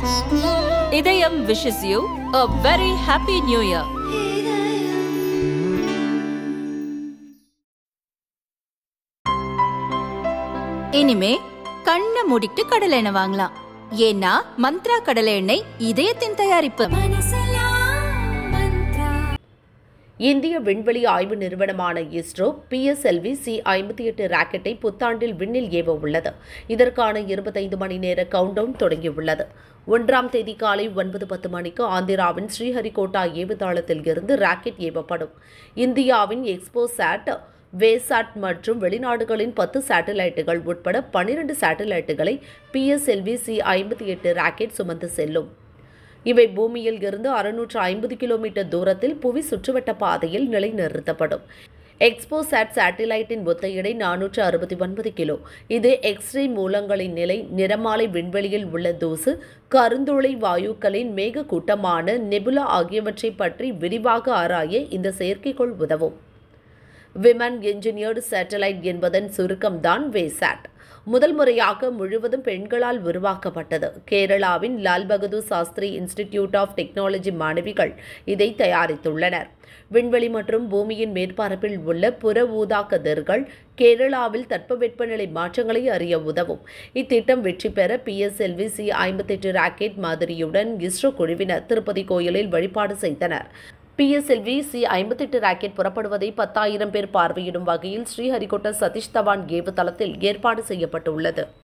இதயம் wishes you a very happy new year இனிமே கண்ணை மூடிட்டு கடலை எண்ணெய் வாங்கலாம் ஏன்னா மந்த்ரா கடலை எண்ணெய் இதயத்தின் தயாரிப்பு இந்திய விண்வெளி ஆய்வு நிறுவனமான இஸ்ரோ பிஎஸ்எல்வி சி ஐம்பத்தி எட்டு ராக்கெட்டை புத்தாண்டில் விண்ணில் ஏவ உள்ளது இதற்கான இருபத்தைந்து மணி நேர கவுண்டவுன் தொடங்கியுள்ளது ஒன்றாம் தேதி காலை ஒன்பது பத்து மணிக்கு ஆந்திராவின் ஸ்ரீஹரிகோட்டா ஏவுதளத்தில் இருந்து ராக்கெட் ஏவப்படும் இந்தியாவின் எக்ஸ்போ சாட் வேசாட் மற்றும் வெளிநாடுகளின் பத்து சேட்டலைட்டுகள் உட்பட பனிரெண்டு சேட்டலைட்டுகளை பிஎஸ்எல்வி சி ஐம்பத்தி எட்டு ராக்கெட் சுமந்து செல்லும் இவை பூமியில் இருந்து அறுநூற்று ஐம்பது கிலோமீட்டர் தூரத்தில் புவி சுற்றுவட்ட பாதையில் நிலைநிறுத்தப்படும் எக்ஸ்போசாட் சேட்டிலைட்டின் மொத்த எடை நானூற்று அறுபத்தி ஒன்பது கிலோ இது எக்ஸ்ரே மூலங்களின் நிலை நிறமாலை விண்வெளியில் உள்ள தூசு கருந்துளை வாயுக்களின் மேக கூட்டமான நெபுலா ஆகியவற்றை பற்றி விரிவாக ஆராய இந்த செயற்கைக்கோள் உதவும் விமன் என்ஜினியர்டு சேட்டலைட் என்பதன் சுருக்கம்தான் வேசாட் முதல் முறையாக முழுவதும் பெண்களால் உருவாக்கப்பட்டது கேரளாவின் Lal Bahadur Shastri Institute of Technology மாணவிகள் இதை தயாரித்துள்ளனர் விண்வெளி மற்றும் பூமியின் மேற்பரப்பில் உள்ள புற ஊதா கதிர்கள் கேரளாவில் தட்பவெப்பநிலை மாற்றங்களை அறிய உதவும் இத்திட்டம் வெற்றி பெற பிஎஸ்எல்வி சி ஐம்பத்தெட்டு ராக்கெட் மாதிரியுடன் இஸ்ரோ குழுவினர் திருப்பதி கோயிலில் வழிபாடு செய்தனர் பிஎஸ்எல்வி சி ஐம்பத்தெட்டு ராக்கெட் புறப்படுவதை பத்தாயிரம் பேர் பார்வையிடும் வகையில் ஸ்ரீஹரிகோட்டா சதீஷ் தவான் ஏவுதளத்தில் ஏற்பாடு செய்யப்பட்டுள்ளது